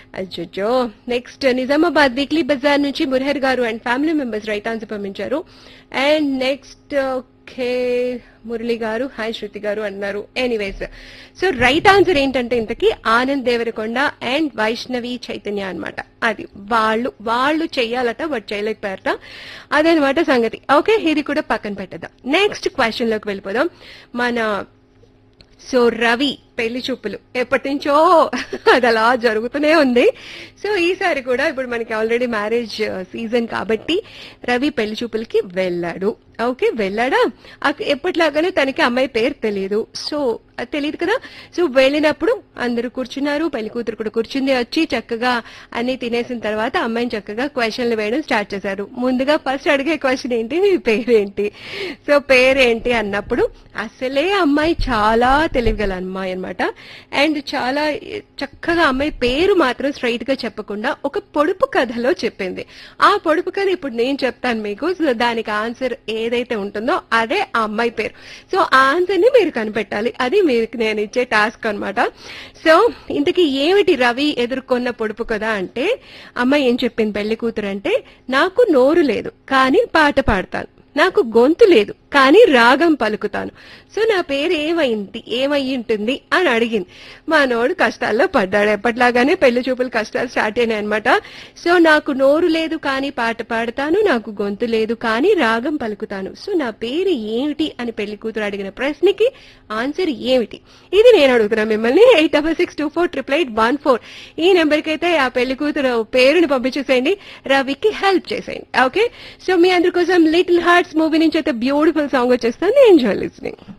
అచ్చో next Nizamabad weekly Bazaar నుంచి మురహర్ గారు and family members right answer పంపించారు అండ్ నెక్స్ట్ ఓకే మురళి గారు హాయ్ శృతి గారు అన్నారు ఎనీవేస్ సో రైట్ ఆన్సర్ ఏంటంటే ఇంతకీ ఆనంద్ దేవరకొండ అండ్ వైష్ణవి చైతన్య అన్నమాట అది వాళ్ళు వాళ్ళు చెయ్యాలట బట్ చేయలేకపోయారట అదనమాట సంగతి ఓకే ఇది కూడా పక్కన పెట్టద్దాం నెక్స్ట్ క్వశ్చన్ లోకి వెళ్ళిపోదాం మన సో రవి పెళ్లి చూపులు ఎప్పటి నుంచో అది అలా జరుగుతూనే ఉంది సో ఈసారి కూడా ఇప్పుడు మనకి ఆల్రెడీ మ్యారేజ్ సీజన్ కాబట్టి రవి పెళ్లి చూపులకి వెళ్ళాడు ఓకే వెళ్ళాడా అక్- ఎప్పటిలాగానే తనకి అమ్మాయి పేరు తెలియదు సో అది తెలియదు కదా సో వెళ్ళినప్పుడు అందరూ కూర్చున్నారు పెళ్లి కూతురు కూడా కూర్చుంది వచ్చి చక్కగా అన్ని తినేసిన తర్వాత అమ్మాయిని చక్కగా క్వశ్చన్లు వేయడం స్టార్ట్ చేశారు ముందుగా ఫస్ట్ అడిగే క్వశ్చన్ ఏంటి మీ పేరేంటి సో పేరేంటి అన్నప్పుడు అసలే అమ్మాయి చాలా తెలివిగల అమ్మాయి అన్నమాట అండ్ చాలా చక్కగా అమ్మాయి పేరు మాత్రం స్ట్రైట్ గా చెప్పకుండా ఒక పొడుపు కథలో చెప్పింది ఆ పొడుపు కథ ఇప్పుడు నేను చెప్తాను మీకు సో దానికి ఆన్సర్ ఏదైతే ఉంటుందో అదే ఆ అమ్మాయి పేరు సో ఆ ఆన్సర్ ని మీరు కనిపెట్టాలి అది మీకు నేను ఇచ్చే టాస్క్ అన్నమాట సో ఇంతకీ ఏమిటి రవి ఎదుర్కొన్న పొడుపు కదా అంటే అమ్మాయి ఏం చెప్పింది పెళ్లి కూతురు అంటే నాకు నోరు లేదు కానీ పాట పాడతాను నాకు గొంతు లేదు కానీ రాగం పలుకుతాను సో నా పేరు ఏమైంది ఏమై ఉంటుంది అని అడిగింది మా నోడు కష్టాల్లో పడ్డాడు ఎప్పట్లాగానే పెళ్లి చూపులు కష్టాలు స్టార్ట్ అయినాయి అనమాట సో నాకు నోరు లేదు కానీ పాట పాడతాను నాకు గొంతు లేదు కానీ రాగం పలుకుతాను సో నా పేరు ఏమిటి అని పెళ్లి కూతురు అడిగిన ప్రశ్నకి ఆన్సర్ ఏమిటి ఇది నేను అడుగుతున్నా మిమ్మల్ని eight double six two four triple eight one four ఈ నెంబర్కి అయితే ఆ పెళ్లి కూతురు పేరుని పంపించేసేయండి రవికి హెల్ప్ చేసేయండి ఓకే సో మీ అందరి కోసం లిటిల్ హార్ట్స్ మూవీ నుంచి అయితే బ్యూటిఫుల్ సాంగ్ వచ్చేస్తాను ఎంజాయ్ లిస్నింగ్